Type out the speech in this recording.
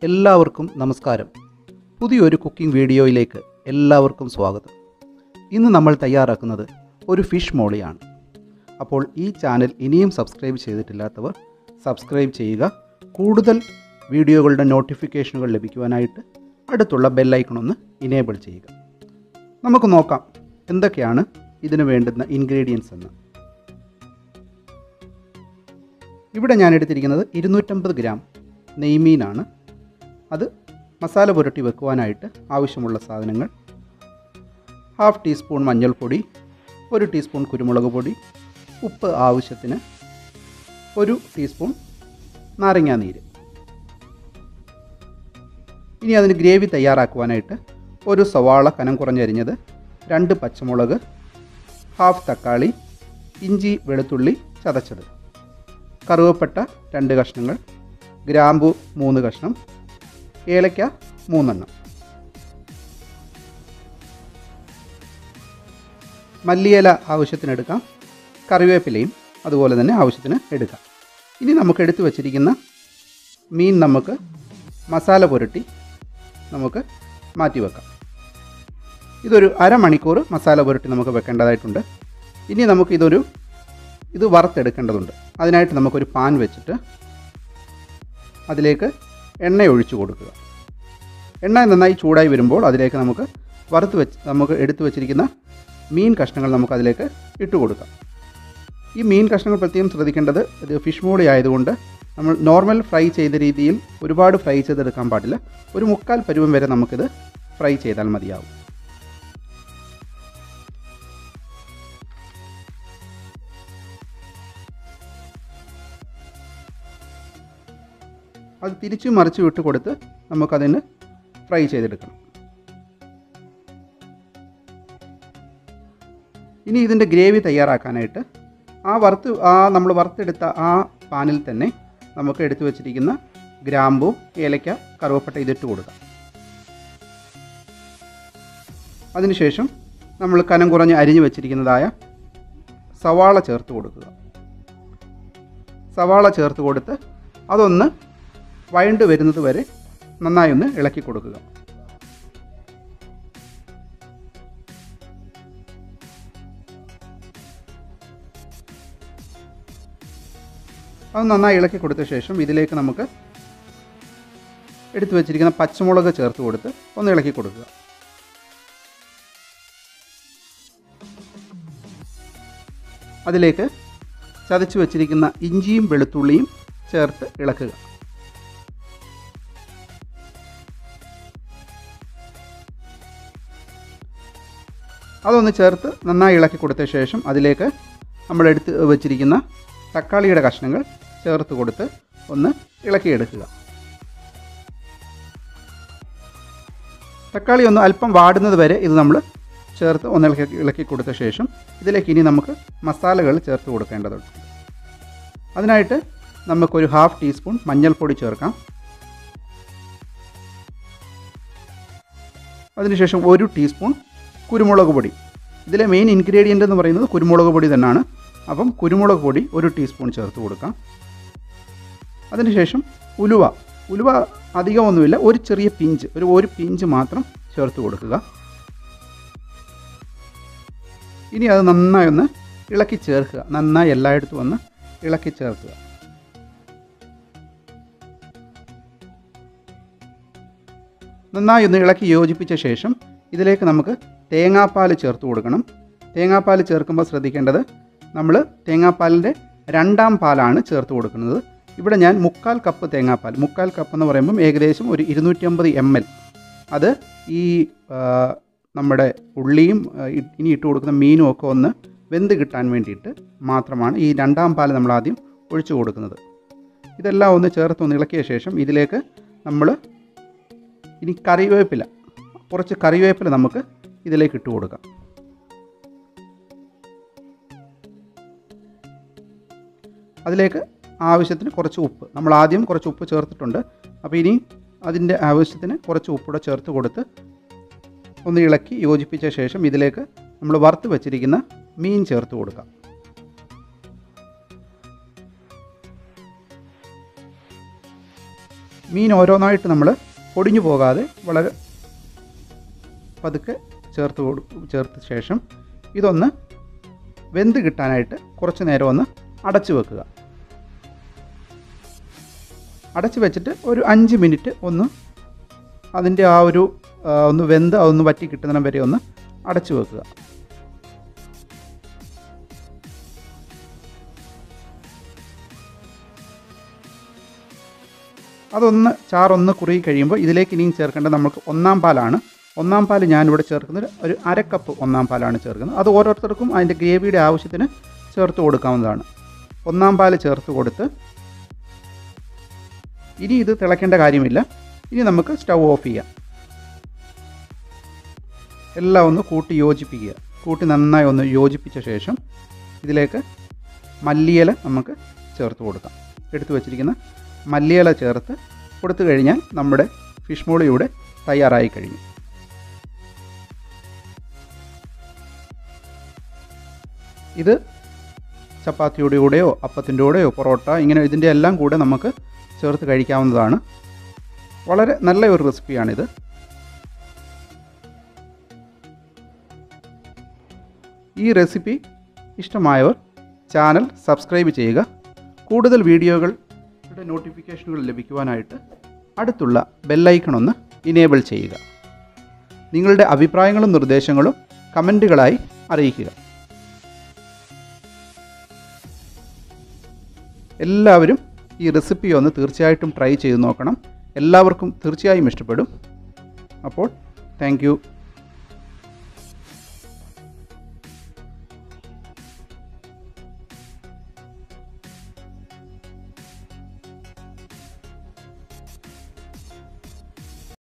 എല്ലാവർക്കും നമസ്കാരം പുതിയൊരു കുക്കിംഗ് വീഡിയോയിലേക്ക് എല്ലാവർക്കും സ്വാഗതം ഇന്ന് നമ്മൾ തയ്യാറാക്കുന്നത് ഒരു ഫിഷ് മോളിയാണ് അപ്പോൾ ഈ ചാനൽ ഇനിയും സബ്സ്ക്രൈബ് ചെയ്തിട്ടില്ലാത്തവർ സബ്സ്ക്രൈബ് ചെയ്യുക കൂടുതൽ വീഡിയോകളുടെ നോട്ടിഫിക്കേഷനുകൾ ലഭിക്കുവാനായിട്ട് അടുത്തുള്ള ബെല്ലൈക്കൺ ഒന്ന് ഇനേബിൾ ചെയ്യുക നമുക്ക് നോക്കാം എന്തൊക്കെയാണ് ഇതിന് വേണ്ടുന്ന ഇൻഗ്രീഡിയൻസ് എന്ന് ഇവിടെ ഞാൻ എടുത്തിരിക്കുന്നത് ഇരുന്നൂറ്റമ്പത് ഗ്രാം നെയ്മീനാണ് അത് മസാല പുരട്ടി വെക്കുവാനായിട്ട് ആവശ്യമുള്ള സാധനങ്ങൾ ഹാഫ് ടീസ്പൂൺ മഞ്ഞൾപ്പൊടി ഒരു ടീസ്പൂൺ കുരുമുളക് പൊടി ഉപ്പ് ആവശ്യത്തിന് ഒരു ടീസ്പൂൺ നാരങ്ങാനീര് ഇനി അതിന് ഗ്രേവി തയ്യാറാക്കുവാനായിട്ട് ഒരു സവാള കനം കുറഞ്ഞരിഞ്ഞത് രണ്ട് പച്ചമുളക് ഹാഫ് തക്കാളി ഇഞ്ചി വെളുത്തുള്ളി ചതച്ചത് കറുവപ്പട്ട രണ്ട് കഷ്ണങ്ങൾ ഗ്രാമ്പു മൂന്ന് കഷ്ണം ഏലക്ക മൂന്നെണ്ണം മല്ലിയില ആവശ്യത്തിന് എടുക്കാം കറിവേപ്പിലയും അതുപോലെ തന്നെ ആവശ്യത്തിന് എടുക്കാം ഇനി നമുക്ക് എടുത്തു വച്ചിരിക്കുന്ന മീൻ നമുക്ക് മസാല പുരട്ടി നമുക്ക് മാറ്റി വെക്കാം ഇതൊരു അരമണിക്കൂർ മസാല പുരട്ടി നമുക്ക് വെക്കേണ്ടതായിട്ടുണ്ട് ഇനി നമുക്ക് ഇതൊരു ഇത് വറുത്തെടുക്കേണ്ടതുണ്ട് അതിനായിട്ട് നമുക്കൊരു പാൻ വെച്ചിട്ട് അതിലേക്ക് എണ്ണ ഒഴിച്ചു കൊടുക്കുക എണ്ണ നന്നായി ചൂടായി വരുമ്പോൾ അതിലേക്ക് നമുക്ക് വറുത്ത് വെച്ച് നമുക്ക് എടുത്തു വെച്ചിരിക്കുന്ന മീൻ കഷ്ണങ്ങൾ നമുക്ക് അതിലേക്ക് ഇട്ട് കൊടുക്കാം ഈ മീൻ കഷ്ണങ്ങൾ പ്രത്യേകം ശ്രദ്ധിക്കേണ്ടത് ഇത് ഫിഷ് മോളി ആയതുകൊണ്ട് നമ്മൾ നോർമൽ ഫ്രൈ ചെയ്ത രീതിയിൽ ഒരുപാട് ഫ്രൈ ചെയ്തെടുക്കാൻ പാടില്ല ഒരു മുക്കാൽ പരുവം വരെ നമുക്കിത് ഫ്രൈ ചെയ്താൽ മതിയാവും അത് തിരിച്ചു മറിച്ച് വിട്ട് കൊടുത്ത് നമുക്കതിന് ഫ്രൈ ചെയ്തെടുക്കണം ഇനി ഇതിൻ്റെ ഗ്രേവി തയ്യാറാക്കാനായിട്ട് ആ വറുത്ത് ആ നമ്മൾ വറുത്തെടുത്ത ആ പാനിൽ തന്നെ നമുക്ക് എടുത്തു വച്ചിരിക്കുന്ന ഗ്രാമ്പു ഏലക്ക കറുവപ്പട്ട ഇതിട്ട് കൊടുക്കാം അതിനുശേഷം നമ്മൾ കനം കുറഞ്ഞ് അരിഞ്ഞു വെച്ചിരിക്കുന്നതായ സവാള ചേർത്ത് കൊടുക്കുക സവാള ചേർത്ത് കൊടുത്ത് അതൊന്ന് വഴണ്ട് വരുന്നത് വരെ നന്നായി ഒന്ന് ഇളക്കി കൊടുക്കുക അത് നന്നായി ഇളക്കി കൊടുത്ത ശേഷം ഇതിലേക്ക് നമുക്ക് എടുത്തു വെച്ചിരിക്കുന്ന പച്ചമുളക് ചേർത്ത് കൊടുത്ത് ഒന്ന് ഇളക്കി കൊടുക്കുക അതിലേക്ക് ചതച്ച് വെച്ചിരിക്കുന്ന ഇഞ്ചിയും വെളുത്തുള്ളിയും ചേർത്ത് ഇളക്കുക അതൊന്ന് ചേർത്ത് നന്നായി ഇളക്കി കൊടുത്ത ശേഷം അതിലേക്ക് നമ്മൾ എടുത്ത് വെച്ചിരിക്കുന്ന തക്കാളിയുടെ കഷ്ണങ്ങൾ ചേർത്ത് കൊടുത്ത് ഒന്ന് ഇളക്കിയെടുക്കുക തക്കാളി ഒന്ന് അല്പം വാടുന്നത് വരെ ഇത് നമ്മൾ ചേർത്ത് ഒന്ന് ഇളക്കി ഇളക്കി കൊടുത്ത ശേഷം ഇതിലേക്ക് ഇനി നമുക്ക് മസാലകൾ ചേർത്ത് കൊടുക്കേണ്ടതുണ്ട് അതിനായിട്ട് നമുക്കൊരു ഹാഫ് ടീസ്പൂൺ മഞ്ഞൾപ്പൊടി ചേർക്കാം അതിനുശേഷം ഒരു ടീസ്പൂൺ കുരുമുളക് പൊടി ഇതിലെ മെയിൻ ഇൻഗ്രീഡിയൻ്റ് എന്ന് പറയുന്നത് കുരുമുളക് പൊടി തന്നെയാണ് അപ്പം കുരുമുളക് പൊടി ഒരു ടീസ്പൂൺ ചേർത്ത് കൊടുക്കാം അതിനുശേഷം ഉലുവ ഉലുവ അധികമൊന്നുമില്ല ഒരു ചെറിയ പിഞ്ച് ഒരു ഒരു പിഞ്ച് മാത്രം ചേർത്ത് കൊടുക്കുക ഇനി അത് നന്നായി ഒന്ന് ഇളക്കി ചേർക്കുക നന്നായി എല്ലായിടത്തും ഒന്ന് ഇളക്കി ചേർക്കുക നന്നായി ഒന്ന് ഇളക്കി യോജിപ്പിച്ച ശേഷം ഇതിലേക്ക് നമുക്ക് തേങ്ങാപ്പാൽ ചേർത്ത് കൊടുക്കണം തേങ്ങാപ്പാൽ ചേർക്കുമ്പോൾ ശ്രദ്ധിക്കേണ്ടത് നമ്മൾ തേങ്ങാപ്പാലിൻ്റെ രണ്ടാം പാലാണ് ചേർത്ത് കൊടുക്കുന്നത് ഇവിടെ ഞാൻ മുക്കാൽ കപ്പ് തേങ്ങാപ്പാൽ മുക്കാൽ കപ്പ് എന്ന് പറയുമ്പം ഏകദേശം ഒരു ഇരുന്നൂറ്റി അമ്പത് എം എൽ അത് ഈ ആ, നമ്മുടെ ഉള്ളിയും ആ, ഇ- ഇനി ഇട്ട് കൊടുക്കുന്ന മീനും ഒക്കെ ഒന്ന് വെന്ത് കിട്ടാൻ വേണ്ടിയിട്ട് മാത്രമാണ് ഈ രണ്ടാം പാൽ നമ്മൾ ആദ്യം ഒഴിച്ചു കൊടുക്കുന്നത് ഇതെല്ലാം ഒന്ന് ചേർത്ത് ഒന്ന് ഇളക്കിയ ശേഷം ഇതിലേക്ക് നമ്മൾ ഇനി കറിവേപ്പില കുറച്ച് കറിവേപ്പില നമുക്ക് ഇതിലേക്ക് ഇട്ട് കൊടുക്കാം അതിലേക്ക് ആവശ്യത്തിന് കുറച്ച് ഉപ്പ് നമ്മൾ ആദ്യം കുറച്ച് ഉപ്പ് ചേർത്തിട്ടുണ്ട് അപ്പോൾ ഇനി അതിൻ്റെ ആവശ്യത്തിന് കുറച്ച് ഉപ്പൂടെ ചേർത്ത് കൊടുത്ത് ഒന്ന് ഇളക്കി യോജിപ്പിച്ച ശേഷം ഇതിലേക്ക് നമ്മൾ വറുത്ത് വെച്ചിരിക്കുന്ന മീൻ ചേർത്ത് കൊടുക്കാം മീൻ ഓരോന്നായിട്ട് നമ്മൾ പൊടിഞ്ഞു പോകാതെ വളരെ പതുക്കെ ചേർത്ത് കൊടു ചേർത്ത ശേഷം ഇതൊന്ന് വെന്ത് കിട്ടാനായിട്ട് കുറച്ച് നേരം ഒന്ന് അടച്ചു വെക്കുക അടച്ചു വെച്ചിട്ട് ഒരു അഞ്ച് മിനിറ്റ് ഒന്ന് അതിൻ്റെ ആ ഒരു ആ, ഒന്ന് വെന്ത് അതൊന്ന് വറ്റി കിട്ടുന്നിടം വരെ ഒന്ന് അടച്ചു വെക്കുക അതൊന്ന് ചാറൊന്ന് കുറുകി കഴിയുമ്പോൾ ഇതിലേക്ക് ഇനിയും ചേർക്കേണ്ടത് നമുക്ക് ഒന്നാം പാലാണ് ഒന്നാം പാൽ ഞാനിവിടെ ചേർക്കുന്നത് ഒരു അര കപ്പ് ഒന്നാം പാലാണ് ചേർക്കുന്നത് അത് ഓരോരുത്തർക്കും അതിൻ്റെ ഗ്രേവിയുടെ ആവശ്യത്തിന് ചേർത്ത് കൊടുക്കാവുന്നതാണ് ഒന്നാം പാൽ ചേർത്ത് കൊടുത്ത് ഇനി ഇത് തിളയ്ക്കേണ്ട കാര്യമില്ല ഇനി നമുക്ക് സ്റ്റൗ ഓഫ് ചെയ്യാം എല്ലാം ഒന്ന് കൂട്ടി യോജിപ്പിക്കുക കൂട്ടി നന്നായി ഒന്ന് യോജിപ്പിച്ച ശേഷം ഇതിലേക്ക് മല്ലിയില നമുക്ക് ചേർത്ത് കൊടുക്കാം എടുത്തു വച്ചിരിക്കുന്ന മല്ലിയില ചേർത്ത് കൊടുത്തു കഴിഞ്ഞാൽ നമ്മുടെ ഫിഷ് മോളി ഇവിടെ തയ്യാറായി കഴിഞ്ഞു ഇത് ചപ്പാത്തിയുടെ കൂടെയോ അപ്പത്തിൻ്റെ കൂടെയോ പൊറോട്ട ഇങ്ങനെ ഇതിൻ്റെ എല്ലാം കൂടെ നമുക്ക് ചേർത്ത് കഴിക്കാവുന്നതാണ് വളരെ നല്ല ഒരു റെസിപ്പിയാണിത് ഈ റെസിപ്പി ഇഷ്ടമായവർ ചാനൽ സബ്സ്ക്രൈബ് ചെയ്യുക കൂടുതൽ വീഡിയോകളുടെ നോട്ടിഫിക്കേഷനുകൾ ലഭിക്കുവാനായിട്ട് അടുത്തുള്ള ബെല്ലൈക്കൺ ഒന്ന് ഇനേബിൾ ചെയ്യുക നിങ്ങളുടെ അഭിപ്രായങ്ങളും നിർദ്ദേശങ്ങളും കമൻറ്റുകളായി അറിയിക്കുക എല്ലാവരും ഈ റെസിപ്പി ഒന്ന് തീർച്ചയായിട്ടും ട്രൈ ചെയ്ത് നോക്കണം എല്ലാവർക്കും തീർച്ചയായും ഇഷ്ടപ്പെടും അപ്പോൾ താങ്ക്